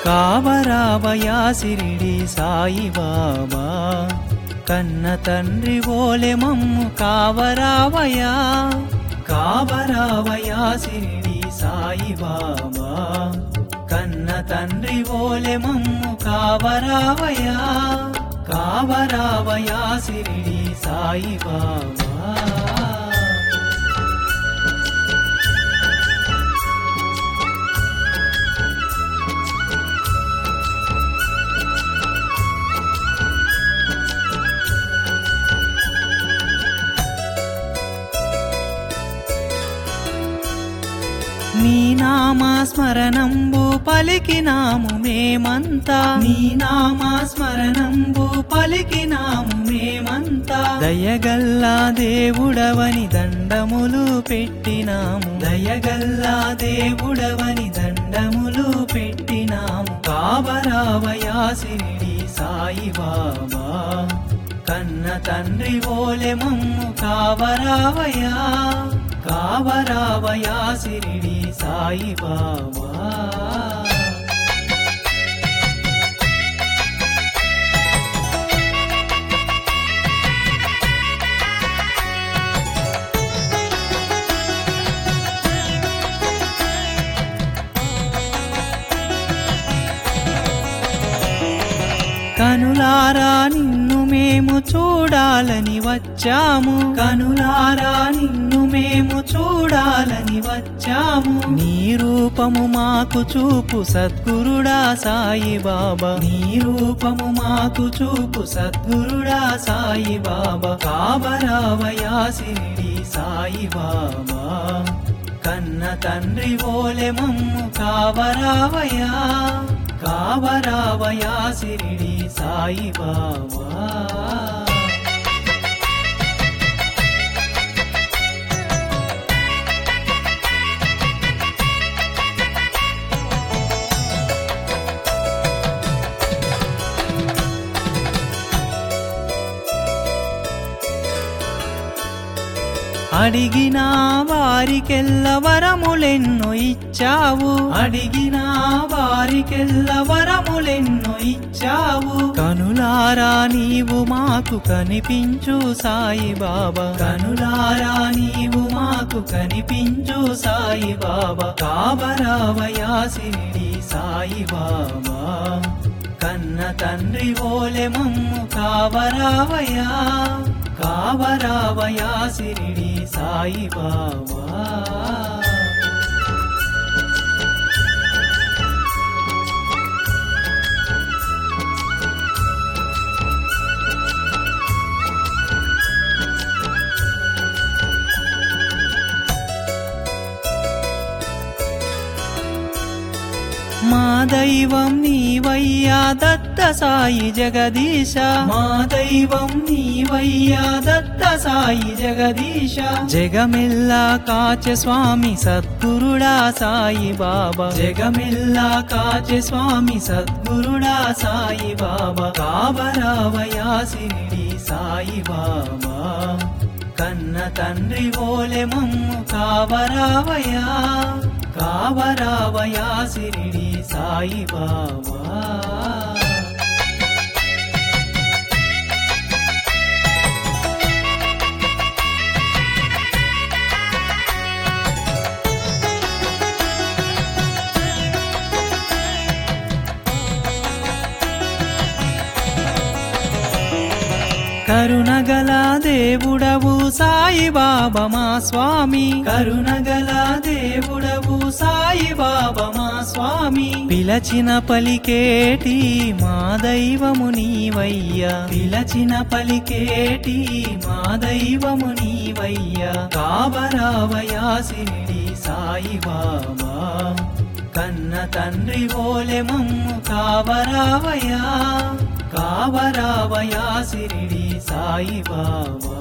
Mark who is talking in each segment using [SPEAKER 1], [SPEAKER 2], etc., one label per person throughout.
[SPEAKER 1] కావరావయా సిరిడి సాయిబాబా కన్న తండ్రి ఓలె మమ్ము కావరావయా కావరావయా సిరిడి సాయిబాబా కన్న తండ్రి ఓలె మమ్ము కావరావయా కావరావయా సిరిడి సాయిబాబా నీ నామా స్మరణంబు పలికినాము మేమంతా నీ నామా స్మరణంబు పలికినాము మేమంతా దయగల్లా దేవుడవని దండములు పెట్టినాము దయగల్లా దేవుడవని దండములు పెట్టినాము కావరావయా సిరిడి సాయిబాబా కన్న తండ్రి ఓలె మమ్ము కావరావయా కావరావయా సిరిడి సాయిబాబా కనులారా నిన్ను మేము చూడాలని వచ్చాము కనులారా నిన్ను మేము చూడాలని వచ్చాము నీ రూపము మాకు చూపు సద్గురుడా సాయి బాబా నీ రూపము మాకు చూపు సద్గురుడా సాయి బాబా కాబరావయా సిరిడి సాయి బాబా కన్న తండ్రి ఓలె మమ్ము కావరావయా కావరావయా సిరిడి సాయి బాబా అడిగిన వారికెల్ల వరములెన్నో ఇచ్చావు అడిగిన వారికెల్ల వరములెన్నో ఇచ్చావు కనులారా నీవు మాకు కనిపించు సాయి బాబా కనులారా నీవు మాకు కనిపించు సాయి బాబా కాబరావయా సిరిడి సాయి బాబా కన్న తండ్రి ఓలె మమ్ము కావరావయా కావరావయా సిరిడి సాయి బాబా మా దైవం నీవయ్యా దత్త సాయి జగదీశ మా దైవం నీవయ్యా దత్త సాయి జగదీశ జగమెల్లా కాచ స్వామి సద్గురుడా సాయి బాబా జగమెల్లా కాచ స్వామి సద్గురుడా సాయి బాబా కాబరావయా సిరిడి సాయి బాబా కన్న తండ్రి ఓలె మమ్ము కావరావయా కావరావయా సిరిడి సాయి బాబా కరుణగల దేవుడవు సాయి బాబా మా స్వామి కరుణగల దేవుడవు సాయి బాబా మా స్వామి పిలచిన పలికేటి మా దైవము నీవయ్యా పిలచిన పలికేటి మా దైవము నీవయ్యా కాబరావయా సిరిడి సాయి బాబా కన్న తండ్రి ఓలె మమ్ము కావరావయా కావరావయా సిరిడి సాయి బాబా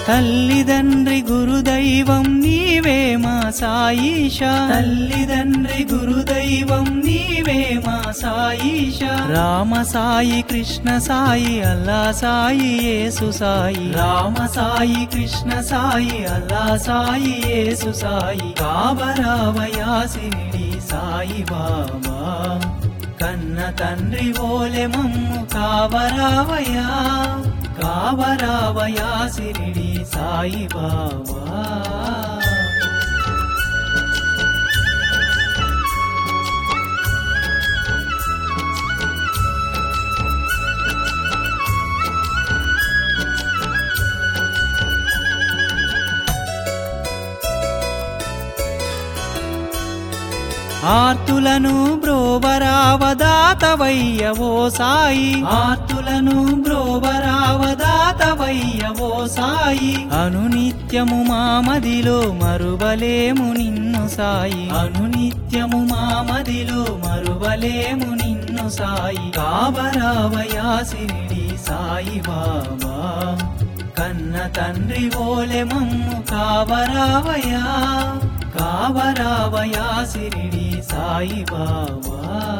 [SPEAKER 1] తల్లిదండ్రి గురుదైవం నీవే మా సాయిష తల్లిదండ్రి గురుదైవం నీవే మా సాయిష రామ సాయి కృష్ణ సాయి అల్లా సాయి యేసు సాయి రామ సాయి కృష్ణ సాయి అల్లా సాయి యేసు సాయి కాబరావయాసిని సాయి బాబా కన్న తండ్రి ఓలె మమ్ము కావరావయా కావరావయా సిరిడి సాయి బాబా ఆర్తులను బ్రోవరావదాతవయ్యవో సాయి ఆర్తులను బ్రోవరావదాతవయ్యవో సాయి అనునిత్యము మా మదిలో మరువలేము నిన్ను సాయి అనునిత్యము మా మదిలో మరువలేము నిన్ను సాయి కాబరావయా సిరిడి సాయి బాబా కన్న తండ్రి ఓలె మమ్ము కావరావయా కావరావయా సిరిడి సాయి బాబా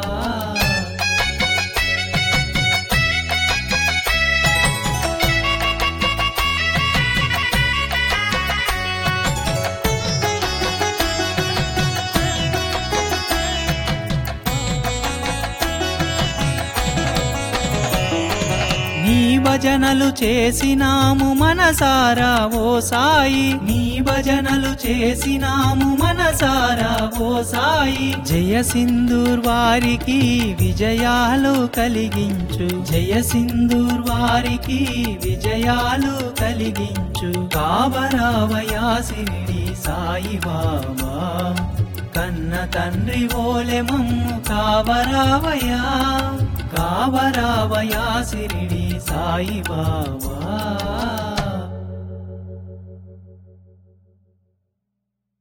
[SPEAKER 1] నీ భజనలు చేసినాము మనసారా ఓ సాయి నీ భజనలు చేసినాము మనసారా ఓ సాయి జయ సింధూర్ వారికి విజయాలు కలిగించు జయ సింధూర్ వారికి విజయాలు కలిగించు కావరావయా సిరిడి సాయి బాబా కన్న తండ్రి ఓలె మమ్ము కావరావయా కావరావయా సిరిడి సాయి బాబా